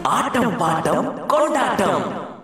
ஆட்டம் bottom கொண்டாட்டம்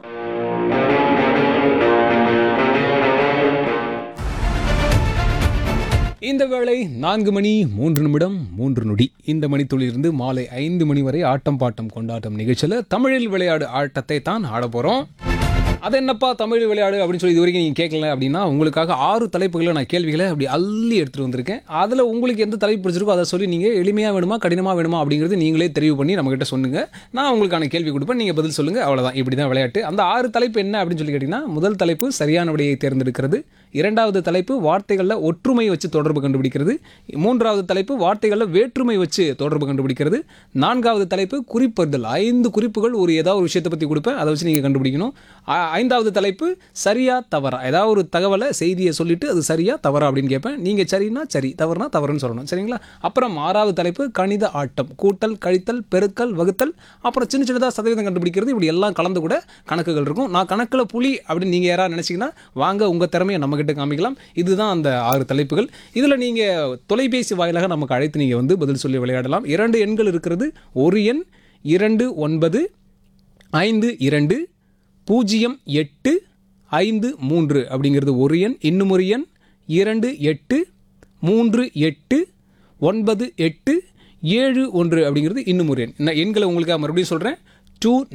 இந்த வேளை நான்கு மணி மூன்று நிமிடம் மூன்று நொடி இந்த மணித்துளிலிருந்து மாலை ஐந்து மணி வரை ஆட்டம் பாட்டம் கொண்டாட்டம் நிகழ்ச்சியில் தமிழில் விளையாடு ஆட்டத்தை தான் ஆட போகிறோம் அது என்னப்பா தமிழ் விளையாடு அப்படின்னு சொல்லி இது வரைக்கும் நீங்கள் கேட்கல அப்படின்னா உங்களுக்காக ஆறு தலைப்புகளை நான் கேள்விகளை அப்படி அள்ளி எடுத்துகிட்டு வந்திருக்கேன் அதில் உங்களுக்கு எந்த தலைப்பு பிடிச்சிருக்கோ அதை சொல்லி நீங்கள் எளிமையாக வேணுமா கடினமாக வேணுமா அப்படிங்கிறது நீங்களே தெரிவு பண்ணி நம்மகிட்ட சொல்லுங்க நான் உங்களுக்கான கேள்வி கொடுப்பேன் நீங்கள் பதில் சொல்லுங்கள் அவ்வளோதான் இப்படி தான் விளையாட்டு அந்த ஆறு தலைப்பு என்ன அப்படின்னு சொல்லி கேட்டிங்கன்னா முதல் தலைப்பு சரியான விடையை தேர்ந்தெடுக்கிறது இரண்டாவது தலைப்பு வார்த்தைகளில் ஒற்றுமை வச்சு தொடர்பு கண்டுபிடிக்கிறது மூன்றாவது தலைப்பு வார்த்தைகளில் வேற்றுமை வச்சு தொடர்பு கண்டுபிடிக்கிறது நான்காவது தலைப்பு குறிப்பறிதல் ஐந்து குறிப்புகள் ஒரு ஏதாவது ஒரு விஷயத்தை பற்றி கொடுப்பேன் அதை வச்சு நீங்கள் கண்டுபிடிக்கணும் ஐ- ஐந்தாவது தலைப்பு சரியா தவறா ஏதாவது ஒரு தகவலை செய்தியை சொல்லிட்டு அது சரியா தவறா அப்படின்னு கேட்பேன் நீங்கள் சரின்னா சரி தவறுனா தவறுன்னு சொல்லணும் சரிங்களா அப்புறம் ஆறாவது தலைப்பு கணித ஆட்டம் கூட்டல் கழித்தல் பெருக்கல் வகுத்தல் அப்புறம் சின்ன சின்னதாக சதவீதம் கண்டுபிடிக்கிறது இப்படி எல்லாம் கலந்து கூட கணக்குகள் இருக்கும் நான் கணக்கில் புலி அப்படின்னு நீங்கள் யாராவது நினச்சிங்கன்னா வாங்க உங்கள் திறமையை நம்மக்கிட்ட காமிக்கலாம் இதுதான் அந்த ஆறு தலைப்புகள் இதில் நீங்கள் தொலைபேசி வாயிலாக நமக்கு அழைத்து நீங்கள் வந்து பதில் சொல்லி விளையாடலாம் இரண்டு எண்கள் இருக்கிறது ஒரு எண் இரண்டு ஒன்பது ஐந்து இரண்டு பூஜ்ஜியம் எட்டு ஐந்து மூன்று அப்படிங்கிறது ஒரு எண் இன்னும் ஒரு எண் இரண்டு எட்டு மூன்று எட்டு ஒன்பது எட்டு ஏழு ஒன்று அப்படிங்கிறது இன்னும் ஒரு எண் நான் எண்களை உங்களுக்கு மறுபடியும் சொல்கிறேன் டூ